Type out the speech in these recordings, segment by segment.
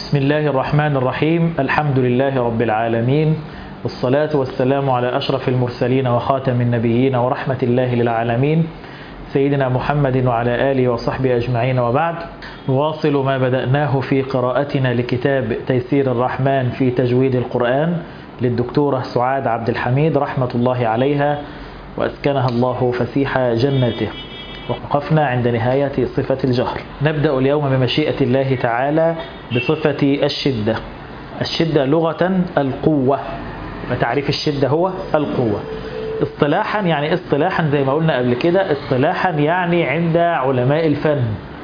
بسم الله الرحمن الرحيم الحمد لله رب العالمين والصلاة والسلام على أشرف المرسلين وخاتم النبيين ورحمة الله للعالمين سيدنا محمد وعلى آله وصحبه أجمعين وبعد نواصل ما بدأناه في قراءتنا لكتاب تيسير الرحمن في تجويد القرآن للدكتورة سعاد عبد الحميد رحمة الله عليها وأسكنها الله فسيح جناته وقفنا عند نهاية صفة الجهر نبدأ اليوم بمشيئة الله تعالى بصفة الشدة الشدة لغة القوة تعريف الشدة هو القوة اصطلاحا يعني اصطلاحا زي ما قلنا قبل كده اصطلاحا يعني عند علماء الفن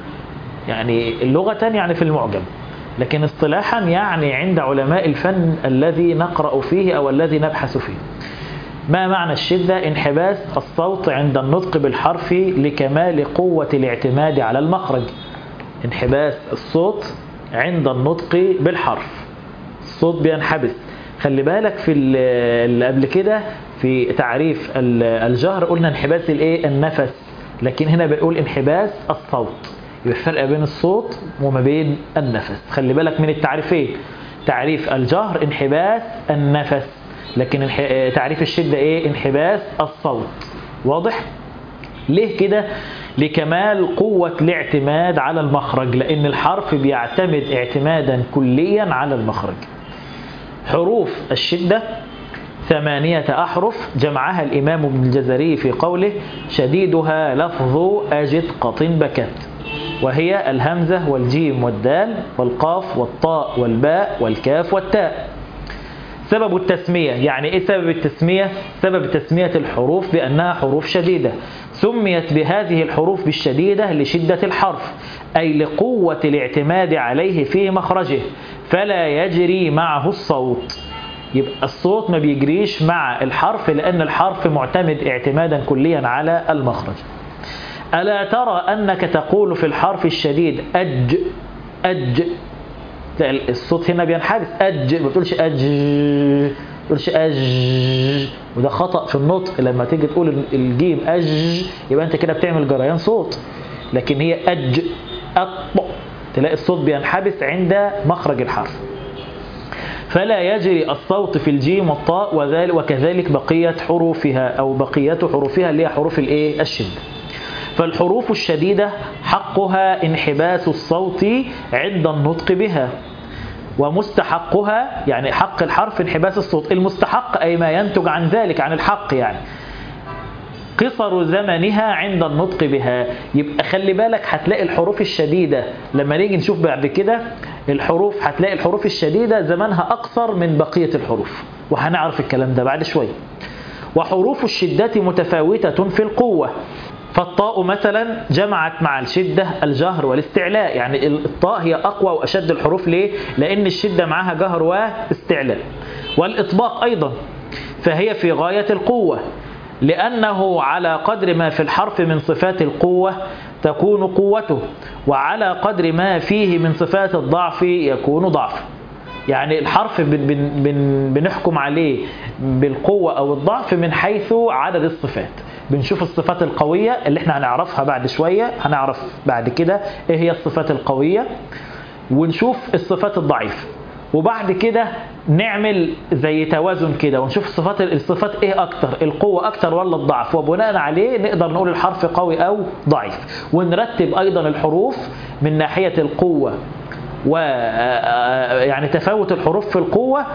يعني لغة يعني في المعجم لكن اصطلاحا يعني عند علماء الفن الذي نقرأ فيه أو الذي نبحث فيه ما معنى الشدة؟ انحباس الصوت عند النطق بالحرف لكمال قوة الاعتماد على المخرج انحباس الصوت عند النطق بالحرف الصوت بينحبس خلي بالك في اللي قبل كده في تعريف الجهر قلنا انحباس الايه النفس لكن هنا بنقول انحباس الصوت يبقى الفرق بين الصوت وما بين النفس خلي بالك من التعريفين تعريف الجهر انحباس النفس لكن تعريف الشدة ايه انحباس الصوت واضح ليه كده لكمال قوة الاعتماد على المخرج لان الحرف بيعتمد اعتمادا كليا على المخرج حروف الشدة ثمانية أحرف جمعها الإمام ابن الجزري في قوله شديدها لفظ أجد قط بكت وهي الهمزة والجيم والدال والقاف والطاء والباء والكاف والتاء سبب التسمية يعني إيه سبب التسمية؟ سبب تسمية الحروف بأنها حروف شديدة سميت بهذه الحروف بالشديدة لشدة الحرف أي لقوة الاعتماد عليه في مخرجه فلا يجري معه الصوت يبقى الصوت ما بيجريش مع الحرف لأن الحرف معتمد اعتمادا كليا على المخرج ألا ترى أنك تقول في الحرف الشديد أج أج الصوت هنا بينحبس أج ما بتقولش أج ما بتقولش أج وده خطأ في النطق لما تيجي تقول الجيم أج يبقى أنت كده بتعمل جريان صوت لكن هي أج أط تلاقي الصوت بينحبس عند مخرج الحرف فلا يجري الصوت في الجيم والطاء وكذلك بقية حروفها أو بقية حروفها اللي هي حروف الإيه الشدة فالحروف الشديدة حقها انحباس الصوت عند النطق بها ومستحقها يعني حق الحرف انحباس الصوت المستحق أي ما ينتج عن ذلك عن الحق يعني قصر زمنها عند النطق بها يبقى خلي بالك هتلاقي الحروف الشديدة لما نيجي نشوف بعد كده الحروف هتلاقي الحروف الشديدة زمنها أقصر من بقية الحروف وهنعرف الكلام ده بعد شوية وحروف الشدة متفاوتة في القوة فالطاء مثلا جمعت مع الشدة الجهر والاستعلاء يعني الطاء هي أقوى وأشد الحروف ليه؟ لأن الشدة معها جهر واستعلاء والإطباق أيضا فهي في غاية القوة لأنه على قدر ما في الحرف من صفات القوة تكون قوته وعلى قدر ما فيه من صفات الضعف يكون ضعف يعني الحرف بن بن بن بنحكم عليه بالقوة أو الضعف من حيث عدد الصفات بنشوف الصفات القوية اللي احنا هنعرفها بعد شوية هنعرف بعد كده ايه هي الصفات القوية ونشوف الصفات الضعيفة وبعد كده نعمل زي توازن كده ونشوف الصفات الصفات ايه اكتر القوة اكتر ولا الضعف وبناء عليه نقدر نقول الحرف قوي او ضعيف ونرتب ايضا الحروف من ناحية القوة و يعني تفاوت الحروف في القوة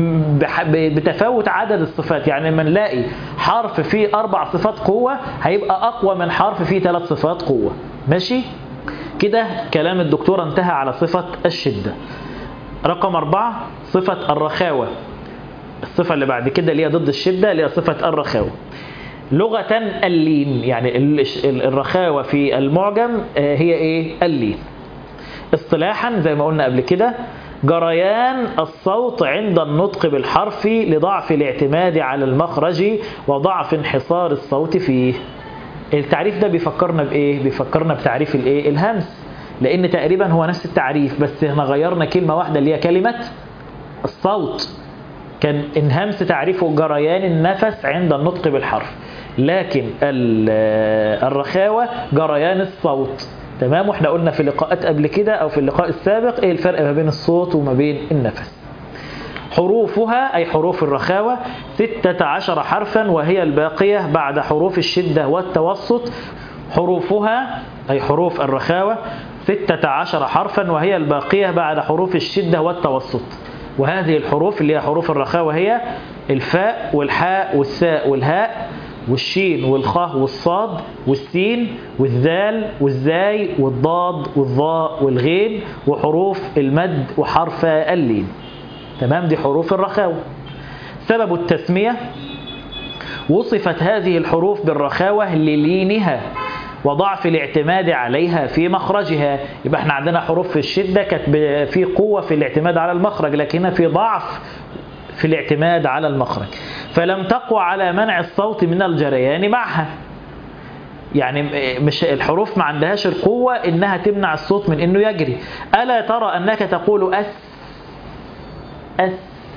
بتفاوت عدد الصفات يعني لما نلاقي حرف فيه أربع صفات قوة هيبقى أقوى من حرف فيه ثلاث صفات قوة ماشي كده كلام الدكتور انتهى على صفة الشدة رقم أربعة صفة الرخاوة الصفة اللي بعد كده اللي هي ضد الشدة اللي هي صفة الرخاوة لغة اللين يعني الرخاوة في المعجم هي ايه اللين اصطلاحا زي ما قلنا قبل كده جريان الصوت عند النطق بالحرف لضعف الاعتماد على المخرج وضعف انحصار الصوت فيه التعريف ده بيفكرنا بايه بيفكرنا بتعريف الايه الهمس لان تقريبا هو نفس التعريف بس احنا غيرنا كلمه واحده اللي هي كلمه الصوت كان انهمس تعريفه جريان النفس عند النطق بالحرف لكن الرخاوه جريان الصوت تمام واحنا قلنا في لقاءات قبل كده او في اللقاء السابق ايه الفرق ما بين الصوت وما بين النفس حروفها أي حروف الرخاوة ستة عشر حرفا وهي الباقية بعد حروف الشدة والتوسط حروفها أي حروف الرخاوة ستة عشر حرفا وهي الباقية بعد حروف الشدة والتوسط وهذه الحروف اللي هي حروف الرخاوة هي الفاء والحاء والساء والهاء والشين والخاء والصاد والسين والذال والزاي والضاد والظاء والغين وحروف المد وحرف اللين تمام دي حروف الرخاوة سبب التسمية وصفت هذه الحروف بالرخاوة للينها وضعف الاعتماد عليها في مخرجها يبقى احنا عندنا حروف في الشدة كانت في قوة في الاعتماد على المخرج لكنها في ضعف في الاعتماد على المخرج فلم تقوى على منع الصوت من الجريان معها يعني مش الحروف ما عندهاش القوة انها تمنع الصوت من انه يجري ألا ترى أنك تقول أس أس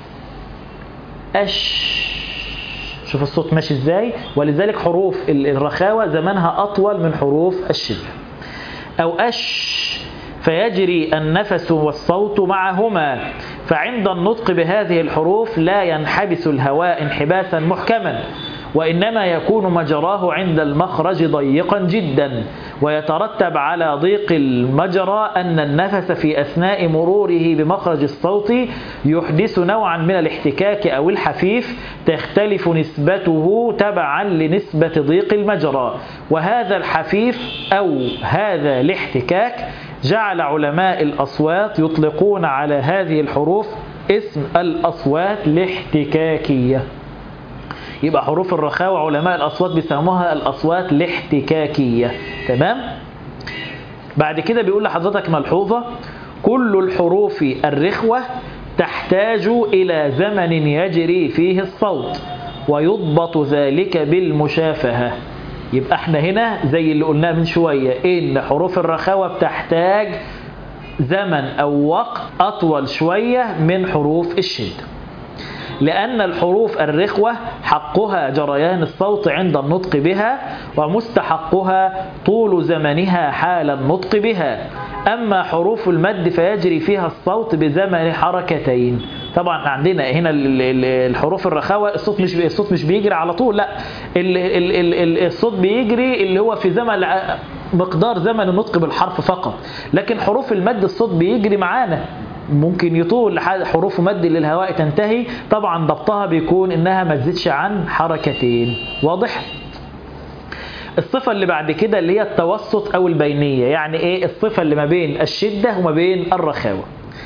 أش شوف الصوت ماشي ازاي ولذلك حروف الرخاوة زمانها أطول من حروف الشدة أو أش فيجري النفس والصوت معهما فعند النطق بهذه الحروف لا ينحبس الهواء انحباسا محكما وإنما يكون مجراه عند المخرج ضيقا جدا ويترتب على ضيق المجرى أن النفس في أثناء مروره بمخرج الصوت يحدث نوعا من الاحتكاك أو الحفيف تختلف نسبته تبعا لنسبة ضيق المجرى وهذا الحفيف أو هذا الاحتكاك جعل علماء الأصوات يطلقون على هذه الحروف اسم الأصوات الاحتكاكية يبقى حروف الرخاوة علماء الأصوات بيسموها الأصوات الاحتكاكية تمام بعد كده بيقول لحضرتك ملحوظة كل الحروف الرخوة تحتاج إلى زمن يجري فيه الصوت ويضبط ذلك بالمشافهة يبقى احنا هنا زي اللي قلناه من شوية ان حروف الرخاوة بتحتاج زمن او وقت اطول شوية من حروف الشدة لأن الحروف الرخوة حقها جريان الصوت عند النطق بها ومستحقها طول زمنها حال النطق بها أما حروف المد فيجري فيها الصوت بزمن حركتين طبعا عندنا هنا الحروف الرخاوة الصوت مش الصوت مش بيجري على طول لا الصوت بيجري اللي هو في زمن مقدار زمن النطق بالحرف فقط لكن حروف المد الصوت بيجري معانا ممكن يطول حروف مد للهواء تنتهي طبعا ضبطها بيكون انها ما تزيدش عن حركتين واضح الصفة اللي بعد كده اللي هي التوسط او البينية يعني ايه الصفة اللي ما بين الشدة وما بين الرخاوة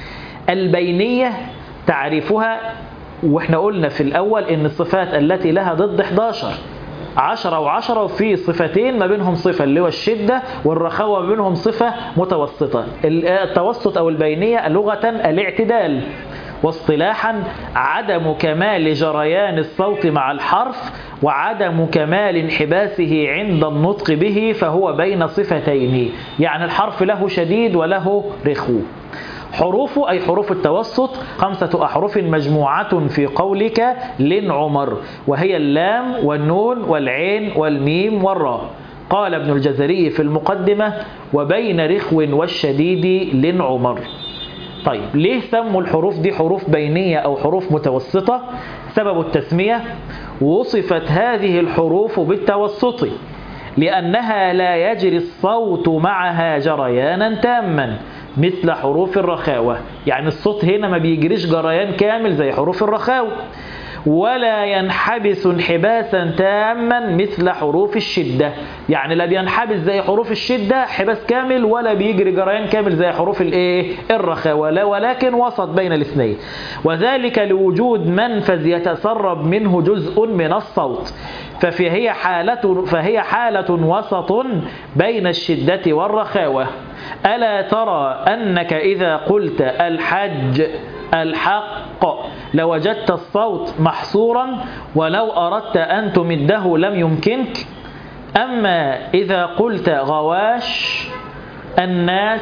البينية تعريفها واحنا قلنا في الاول ان الصفات التي لها ضد 11 عشرة وعشرة وفي صفتين ما بينهم صفة اللي هو الشدة والرخاوة ما بينهم صفة متوسطة التوسط أو البينية لغة الاعتدال واصطلاحا عدم كمال جريان الصوت مع الحرف وعدم كمال انحباسه عند النطق به فهو بين صفتين يعني الحرف له شديد وله رخو حروفه أي حروف التوسط خمسة أحرف مجموعة في قولك لن عمر وهي اللام والنون والعين والميم والراء قال ابن الجزري في المقدمة وبين رخو والشديد لن عمر طيب ليه سموا الحروف دي حروف بينية أو حروف متوسطة سبب التسمية وصفت هذه الحروف بالتوسط لأنها لا يجري الصوت معها جريانا تاما مثل حروف الرخاوة يعني الصوت هنا ما بيجريش جريان كامل زي حروف الرخاوة ولا ينحبس انحباسا تاما مثل حروف الشدة يعني لا بينحبس زي حروف الشدة حباس كامل ولا بيجري جريان كامل زي حروف الايه الرخاوة لا ولكن وسط بين الاثنين وذلك لوجود منفذ يتسرب منه جزء من الصوت فهي حالة, فهي حالة وسط بين الشدة والرخاوة ألا ترى أنك إذا قلت الحج الحق لوجدت الصوت محصورا ولو أردت أن تمده لم يمكنك أما إذا قلت غواش الناس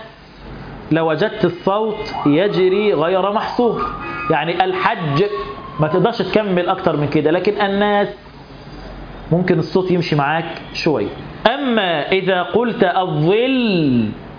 لوجدت الصوت يجري غير محصور يعني الحج ما تقدرش تكمل أكتر من كده لكن الناس ممكن الصوت يمشي معاك شوي أما إذا قلت الظل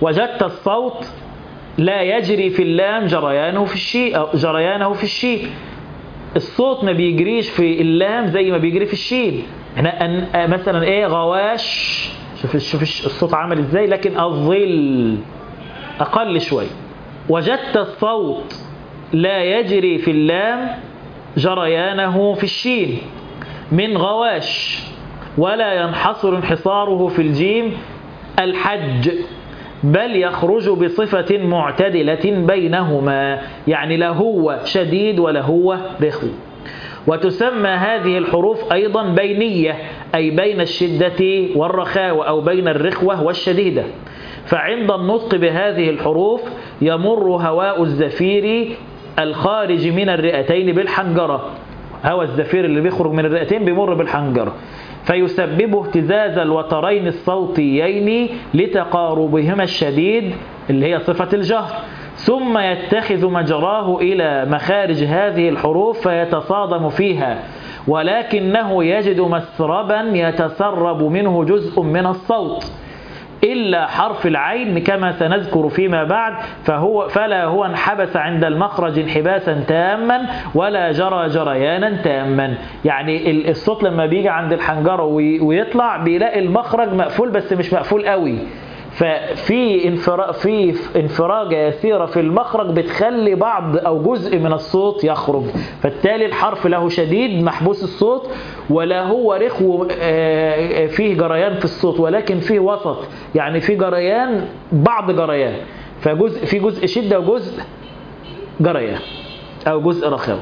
وجدت الصوت لا يجري في اللام جريانه في الشين أو جريانه في الشين الصوت ما بيجريش في اللام زي ما بيجري في الشين احنا أن مثلا ايه غواش شوف شوف الصوت عامل ازاي لكن الظل اقل شوي وجدت الصوت لا يجري في اللام جريانه في الشين من غواش ولا ينحصر انحصاره في الجيم الحج بل يخرج بصفة معتدلة بينهما يعني لا هو شديد ولا هو رخو وتسمى هذه الحروف أيضا بينية أي بين الشدة والرخاوة أو بين الرخوة والشديدة فعند النطق بهذه الحروف يمر هواء الزفير الخارج من الرئتين بالحنجرة هواء الزفير اللي بيخرج من الرئتين بيمر بالحنجرة فيسبب اهتزاز الوترين الصوتيين لتقاربهما الشديد اللي هي صفة الجهر ثم يتخذ مجراه إلى مخارج هذه الحروف فيتصادم فيها ولكنه يجد مسربا يتسرب منه جزء من الصوت إلا حرف العين كما سنذكر فيما بعد فهو فلا هو انحبس عند المخرج انحباسا تاما ولا جرى جريانا تاما يعني الصوت لما بيجي عند الحنجرة ويطلع بيلاقي المخرج مقفول بس مش مقفول قوي ففي انفرا في انفراجه يسيره في المخرج بتخلي بعض او جزء من الصوت يخرج فالتالي الحرف له شديد محبوس الصوت ولا هو رخو فيه جريان في الصوت ولكن فيه وسط يعني في جريان بعض جريان فجزء في جزء شده وجزء جريان او جزء رخاوه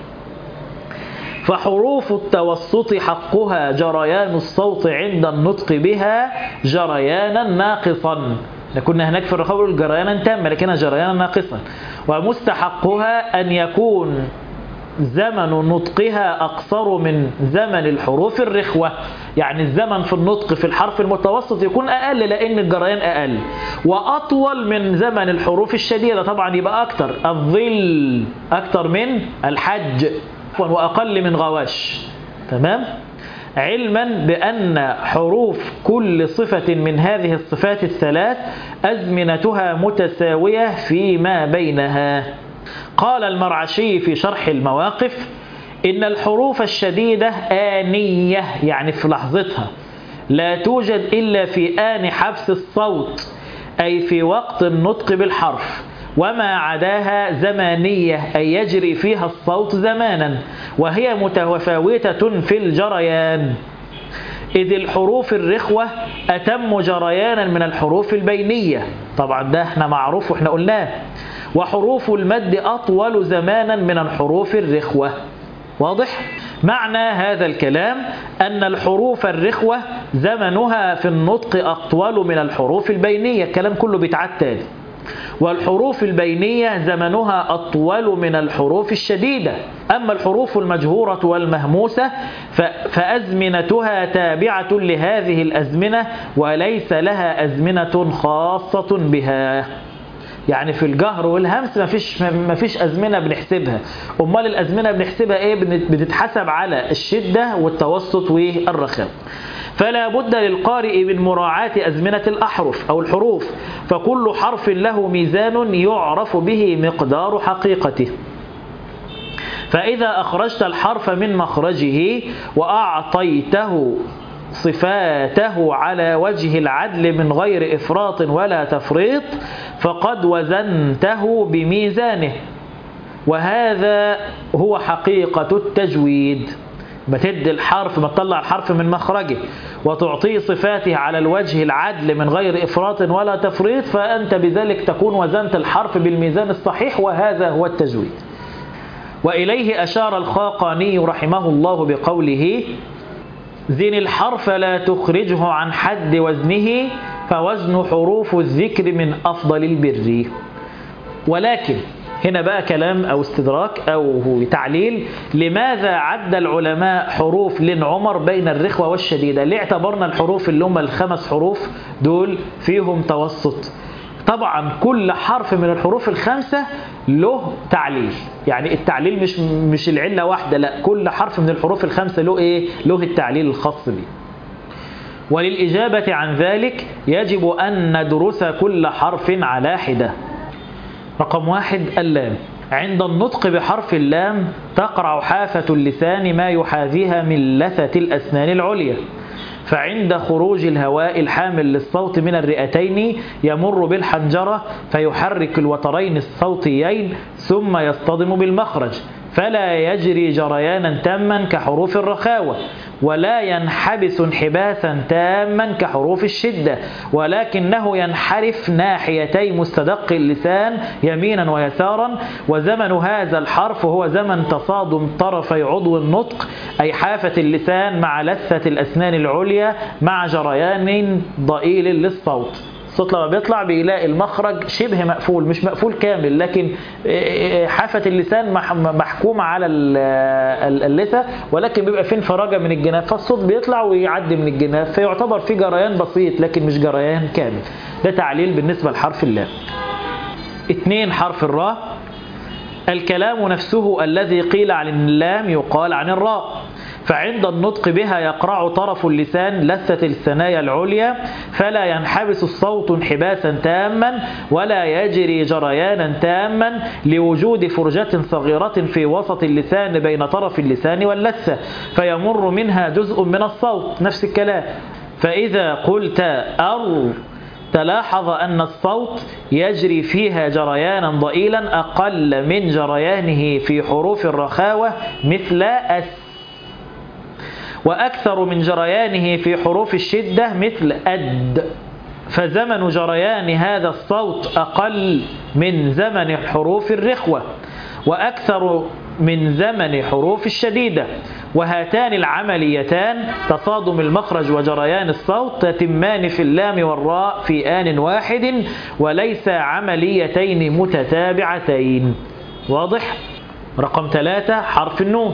فحروف التوسط حقها جريان الصوت عند النطق بها جريانا ناقصا كنا هناك في الرخاوة جريانا تاما لكنها جريانا ناقصا ومستحقها أن يكون زمن نطقها أقصر من زمن الحروف الرخوة يعني الزمن في النطق في الحرف المتوسط يكون أقل لأن الجريان أقل وأطول من زمن الحروف الشديدة طبعا يبقى أكتر الظل أكتر من الحج وأقل من غواش تمام علما بأن حروف كل صفة من هذه الصفات الثلاث أزمنتها متساوية فيما بينها قال المرعشي في شرح المواقف إن الحروف الشديدة آنية يعني في لحظتها لا توجد إلا في آن حبس الصوت أي في وقت النطق بالحرف وما عداها زمانية أي يجري فيها الصوت زمانا وهي متفاوتة في الجريان إذ الحروف الرخوة أتم جريانا من الحروف البينية طبعا ده احنا معروف واحنا قلناه وحروف المد أطول زمانا من الحروف الرخوة واضح؟ معنى هذا الكلام أن الحروف الرخوة زمنها في النطق أطول من الحروف البينية الكلام كله بيتعاد تاني والحروف البينية زمنها أطول من الحروف الشديدة أما الحروف المجهورة والمهموسة فأزمنتها تابعة لهذه الأزمنة وليس لها أزمنة خاصة بها يعني في الجهر والهمس ما فيش ما فيش ازمنه بنحسبها امال الازمنه بنحسبها ايه بتتحسب على الشده والتوسط والرخاء فلا بد للقارئ من مراعاة أزمنة الأحرف أو الحروف فكل حرف له ميزان يعرف به مقدار حقيقته فإذا أخرجت الحرف من مخرجه وأعطيته صفاته على وجه العدل من غير إفراط ولا تفريط فقد وزنته بميزانه وهذا هو حقيقة التجويد ما تدي الحرف ما تطلع الحرف من مخرجه وتعطيه صفاته على الوجه العدل من غير إفراط ولا تفريط فأنت بذلك تكون وزنت الحرف بالميزان الصحيح وهذا هو التجويد وإليه أشار الخاقاني رحمه الله بقوله زن الحرف لا تخرجه عن حد وزنه فوزن حروف الذكر من أفضل البر ولكن هنا بقى كلام أو استدراك أو تعليل لماذا عد العلماء حروف لن عمر بين الرخوة والشديدة ليه اعتبرنا الحروف اللي هم الخمس حروف دول فيهم توسط طبعا كل حرف من الحروف الخمسة له تعليل يعني التعليل مش مش العلة واحدة لا كل حرف من الحروف الخمسة له ايه له التعليل الخاص به وللإجابة عن ذلك يجب أن ندرس كل حرف على حدة رقم واحد اللام عند النطق بحرف اللام تقرع حافة اللسان ما يحاذيها من لثة الأسنان العليا فعند خروج الهواء الحامل للصوت من الرئتين يمر بالحنجرة فيحرك الوترين الصوتيين ثم يصطدم بالمخرج فلا يجري جريانا تاما كحروف الرخاوة ولا ينحبس انحباسا تاما كحروف الشدة ولكنه ينحرف ناحيتي مستدق اللسان يمينا ويسارا وزمن هذا الحرف هو زمن تصادم طرفي عضو النطق أي حافة اللسان مع لثة الأسنان العليا مع جريان ضئيل للصوت الصوت لما بيطلع بيلاقي المخرج شبه مقفول مش مقفول كامل لكن حافة اللسان محكومة على اللثة ولكن بيبقى فيه انفراجة من الجناف فالصوت بيطلع ويعدي من الجناف فيعتبر فيه جريان بسيط لكن مش جريان كامل ده تعليل بالنسبة لحرف اللام اتنين حرف الراء الكلام نفسه الذي قيل عن اللام يقال عن الراء فعند النطق بها يقرع طرف اللسان لثة الثنايا العليا فلا ينحبس الصوت انحباسا تاما ولا يجري جريانا تاما لوجود فرجة صغيرة في وسط اللسان بين طرف اللسان واللثة فيمر منها جزء من الصوت نفس الكلام فإذا قلت أر تلاحظ أن الصوت يجري فيها جريانا ضئيلا أقل من جريانه في حروف الرخاوة مثل أس وأكثر من جريانه في حروف الشدة مثل أد فزمن جريان هذا الصوت أقل من زمن حروف الرخوة وأكثر من زمن حروف الشديدة وهاتان العمليتان تصادم المخرج وجريان الصوت تتمان في اللام والراء في آن واحد وليس عمليتين متتابعتين واضح؟ رقم ثلاثة حرف النون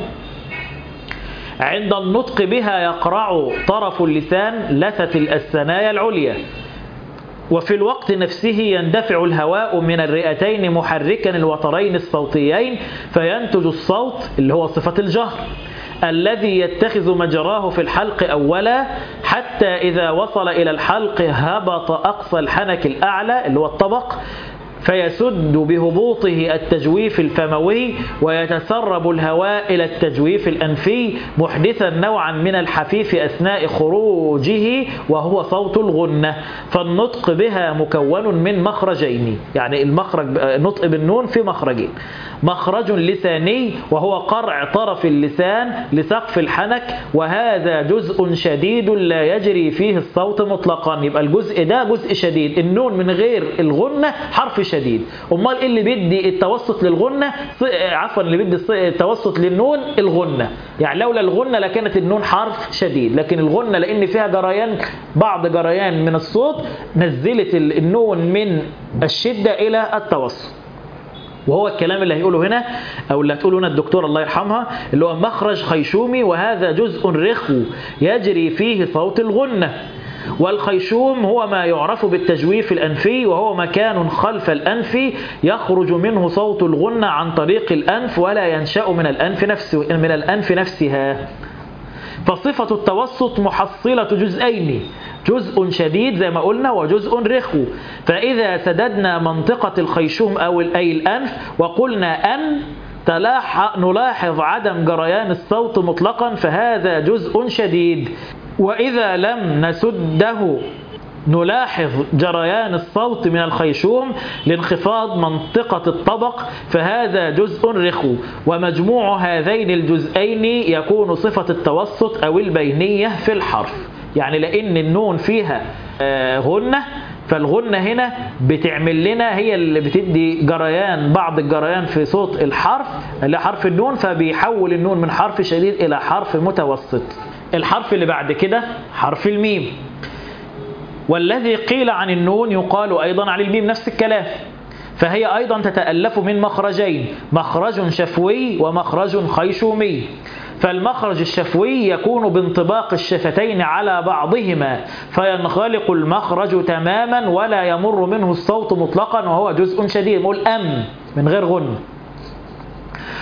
عند النطق بها يقرع طرف اللسان لثة الثنايا العليا وفي الوقت نفسه يندفع الهواء من الرئتين محركا الوترين الصوتيين فينتج الصوت اللي هو صفة الجهر الذي يتخذ مجراه في الحلق أولا حتى إذا وصل إلى الحلق هبط أقصى الحنك الأعلى اللي هو الطبق فيسد بهبوطه التجويف الفموي ويتسرب الهواء إلى التجويف الأنفي محدثا نوعا من الحفيف أثناء خروجه وهو صوت الغنة فالنطق بها مكون من مخرجين يعني المخرج النطق بالنون في مخرجين مخرج لساني وهو قرع طرف اللسان لسقف الحنك وهذا جزء شديد لا يجري فيه الصوت مطلقا يبقى الجزء ده جزء شديد النون من غير الغنة حرف شديد امال ايه اللي بيدي التوسط للغنة عفوا اللي بيدي التوسط للنون الغنة يعني لولا الغنة لكانت النون حرف شديد لكن الغنة لان فيها جريان بعض جريان من الصوت نزلت النون من الشدة الى التوسط وهو الكلام اللي هيقوله هنا او اللي هتقوله هنا الدكتور الله يرحمها اللي هو مخرج خيشومي وهذا جزء رخو يجري فيه صوت الغنة والخيشوم هو ما يعرف بالتجويف الأنفي وهو مكان خلف الأنف يخرج منه صوت الغنة عن طريق الأنف ولا ينشأ من الأنف نفسه من الأنف نفسها فصفة التوسط محصلة جزئين جزء شديد زي ما قلنا وجزء رخو فإذا سددنا منطقة الخيشوم أو أي الأنف وقلنا أن نلاحظ عدم جريان الصوت مطلقا فهذا جزء شديد وإذا لم نسده نلاحظ جريان الصوت من الخيشوم لانخفاض منطقة الطبق فهذا جزء رخو ومجموع هذين الجزئين يكون صفة التوسط أو البينية في الحرف يعني لأن النون فيها غنة فالغنة هنا بتعمل لنا هي اللي بتدي جريان بعض الجريان في صوت الحرف اللي حرف النون فبيحول النون من حرف شديد إلى حرف متوسط الحرف اللي بعد كده حرف الميم والذي قيل عن النون يقال أيضا عن الميم نفس الكلام فهي أيضا تتألف من مخرجين مخرج شفوي ومخرج خيشومي فالمخرج الشفوي يكون بانطباق الشفتين على بعضهما فينغلق المخرج تماما ولا يمر منه الصوت مطلقا وهو جزء شديد نقول أم من غير غن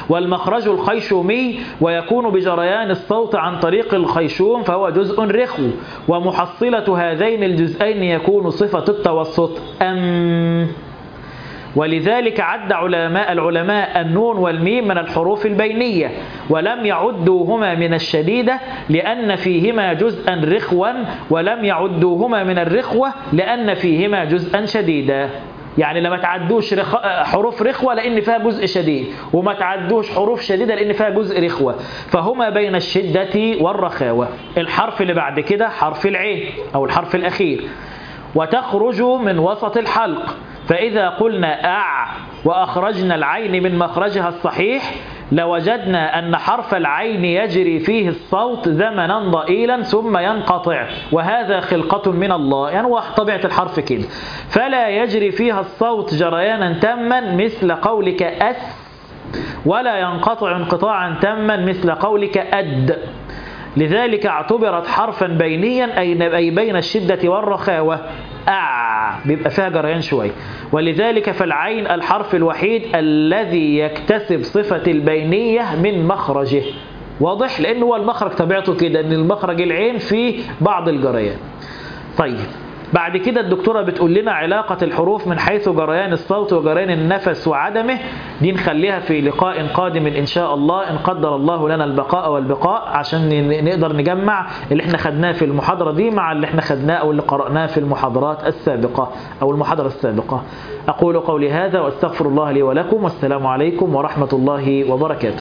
والمخرج الخيشومي ويكون بجريان الصوت عن طريق الخيشوم فهو جزء رخو ومحصلة هذين الجزئين يكون صفة التوسط أم ولذلك عد علماء العلماء النون والميم من الحروف البينية ولم يعدوهما من الشديدة لأن فيهما جزءا رخوا ولم يعدوهما من الرخوة لأن فيهما جزءا شديدا يعني لما تعدوش رخ... حروف رخوة لأن فيها جزء شديد وما تعدوش حروف شديدة لأن فيها جزء رخوة فهما بين الشدة والرخاوة الحرف اللي بعد كده حرف العين أو الحرف الأخير وتخرج من وسط الحلق فإذا قلنا أع وأخرجنا العين من مخرجها الصحيح لوجدنا أن حرف العين يجري فيه الصوت زمنا ضئيلا ثم ينقطع وهذا خلقة من الله يعني هو طبيعة الحرف كده فلا يجري فيها الصوت جريانا تاما مثل قولك أس ولا ينقطع انقطاعا تاما مثل قولك أد لذلك اعتبرت حرفا بينيا أي بين الشدة والرخاوة أع بيبقى فيها جريان شوية ولذلك فالعين الحرف الوحيد الذي يكتسب صفة البينية من مخرجه واضح لأن هو المخرج طبيعته كده أن المخرج العين فيه بعض الجريان طيب بعد كده الدكتورة بتقول لنا علاقة الحروف من حيث جريان الصوت وجريان النفس وعدمه دي نخليها في لقاء قادم إن شاء الله إن قدر الله لنا البقاء والبقاء عشان نقدر نجمع اللي احنا خدناه في المحاضرة دي مع اللي احنا خدناه أو اللي قرأناه في المحاضرات السابقة أو المحاضرة السابقة أقول قولي هذا وأستغفر الله لي ولكم والسلام عليكم ورحمة الله وبركاته